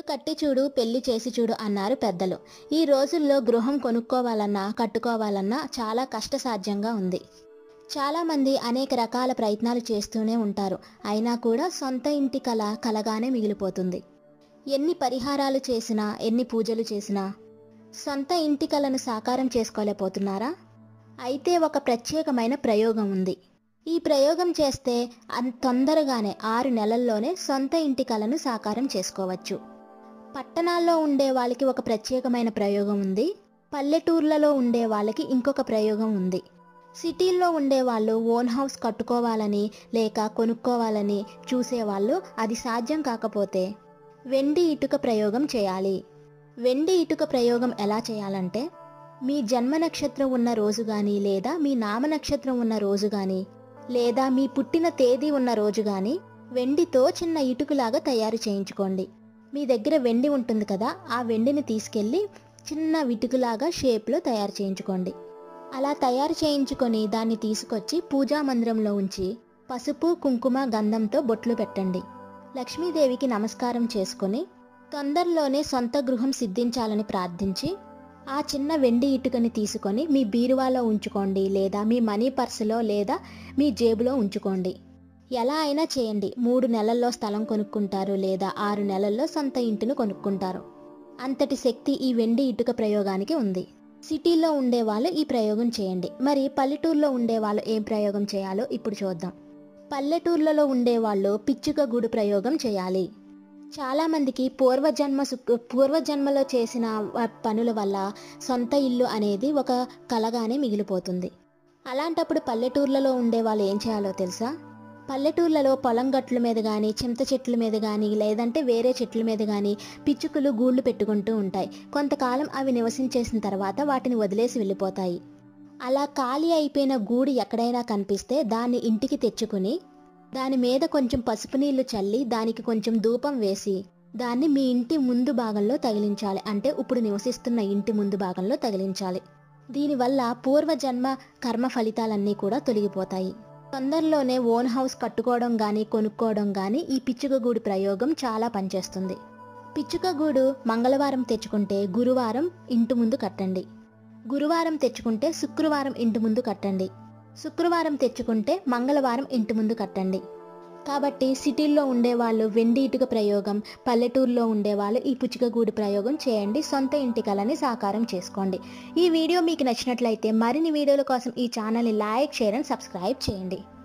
కట్టి చూడు పెళ్లి చేసి చూడు అన్నారు పెద్దలు ఈ రోజుల్లో గృహం కొనుక్కోవాలన్నా కట్టుకోవాలన్నా చాలా కష్టసాధ్యంగా ఉంది చాలామంది అనేక రకాల ప్రయత్నాలు చేస్తూనే ఉంటారు అయినా కూడా సొంత ఇంటి కల కలగానే మిగిలిపోతుంది ఎన్ని పరిహారాలు చేసినా ఎన్ని పూజలు చేసినా సొంత ఇంటి కలను సాకారం చేసుకోలేకపోతున్నారా అయితే ఒక ప్రత్యేకమైన ప్రయోగం ఉంది ఈ ప్రయోగం చేస్తే అంత తొందరగానే ఆరు నెలల్లోనే సొంత ఇంటి కలను సాకారం చేసుకోవచ్చు పట్టణాల్లో ఉండే వాళ్ళకి ఒక ప్రత్యేకమైన ప్రయోగం ఉంది పల్లెటూర్లలో ఉండే వాళ్ళకి ఇంకొక ప్రయోగం ఉంది సిటీల్లో ఉండే వాళ్ళు ఓన్ హౌస్ కట్టుకోవాలని లేక కొనుక్కోవాలని చూసేవాళ్ళు అది సాధ్యం కాకపోతే వెండి ఇటుక ప్రయోగం చేయాలి వెండి ఇటుక ప్రయోగం ఎలా చేయాలంటే మీ జన్మ నక్షత్రం ఉన్న రోజు కానీ లేదా మీ నామ నక్షత్రం ఉన్న రోజు కానీ లేదా మీ పుట్టిన తేదీ ఉన్న రోజు కానీ వెండితో చిన్న ఇటుకలాగా తయారు చేయించుకోండి మీ దగ్గర వెండి ఉంటుంది కదా ఆ వెండిని తీసుకెళ్ళి చిన్న ఇటుకలాగా షేప్లో తయారు చేయించుకోండి అలా తయారు చేయించుకొని దాన్ని తీసుకొచ్చి పూజా మందిరంలో ఉంచి పసుపు కుంకుమ గంధంతో బొట్లు పెట్టండి లక్ష్మీదేవికి నమస్కారం చేసుకొని తొందరలోనే సొంత గృహం సిద్ధించాలని ప్రార్థించి ఆ చిన్న వెండి ఇటుకని తీసుకొని మీ బీరువాలో ఉంచుకోండి లేదా మీ మనీ పర్సులో లేదా మీ జేబులో ఉంచుకోండి ఎలా అయినా చేయండి మూడు నెలల్లో స్థలం కొనుక్కుంటారు లేదా ఆరు నెలల్లో సొంత ఇంటిని కొనుక్కుంటారు అంతటి శక్తి ఈ వెండి ఇటుక ప్రయోగానికి ఉంది సిటీలో ఉండే వాళ్ళు ఈ ప్రయోగం చేయండి మరి పల్లెటూరులో ఉండే వాళ్ళు ఏం ప్రయోగం చేయాలో ఇప్పుడు చూద్దాం పల్లెటూర్లలో ఉండేవాళ్ళు పిచ్చుక గూడు ప్రయోగం చేయాలి చాలామందికి పూర్వజన్మ సుక్ పూర్వజన్మలో చేసిన వ- పనుల వల్ల సొంత ఇల్లు అనేది ఒక కలగానే మిగిలిపోతుంది అలాంటప్పుడు పల్లెటూర్లలో ఉండే వాళ్ళు ఏం చేయాలో తెలుసా పల్లెటూర్లలో పొలం గట్ల మీద కానీ చింత చెట్ల మీద కానీ లేదంటే వేరే చెట్ల మీద కానీ పిచ్చుకలు గూళ్ళు పెట్టుకుంటూ ఉంటాయి కొంతకాలం అవి నివసించేసిన తర్వాత వాటిని వదిలేసి వెళ్ళిపోతాయి అలా ఖాళీ అయిపోయిన గూడు ఎక్కడైనా కనిపిస్తే దాన్ని ఇంటికి తెచ్చుకుని దాని మీద కొంచెం పసుపు నీళ్లు చల్లి దానికి కొంచెం ధూపం వేసి దాన్ని మీ ఇంటి ముందు భాగంలో తగిలించాలి అంటే ఇప్పుడు నివసిస్తున్న ఇంటి ముందు భాగంలో తగిలించాలి దీనివల్ల పూర్వజన్మ కర్మ ఫలితాలన్నీ కూడా తొలగిపోతాయి తొందరలోనే ఓన్ హౌస్ కట్టుకోవడం కానీ కొనుక్కోవడం కానీ ఈ పిచ్చుకగూడు ప్రయోగం చాలా పనిచేస్తుంది పిచ్చుకగూడు మంగళవారం తెచ్చుకుంటే గురువారం ఇంటి ముందు కట్టండి గురువారం తెచ్చుకుంటే శుక్రవారం ఇంటి ముందు కట్టండి శుక్రవారం తెచ్చుకుంటే మంగళవారం ఇంటి ముందు కట్టండి కాబట్టి సిటీల్లో ఉండేవాళ్ళు వెండి ఇటుక ప్రయోగం పల్లెటూరులో ఉండేవాళ్ళు ఈ పుచ్చికగూడు ప్రయోగం చేయండి సొంత ఇంటి కలని సాకారం చేసుకోండి ఈ వీడియో మీకు నచ్చినట్లయితే మరిన్ని వీడియోల కోసం ఈ ఛానల్ని లైక్ షేర్ అండ్ సబ్స్క్రైబ్ చేయండి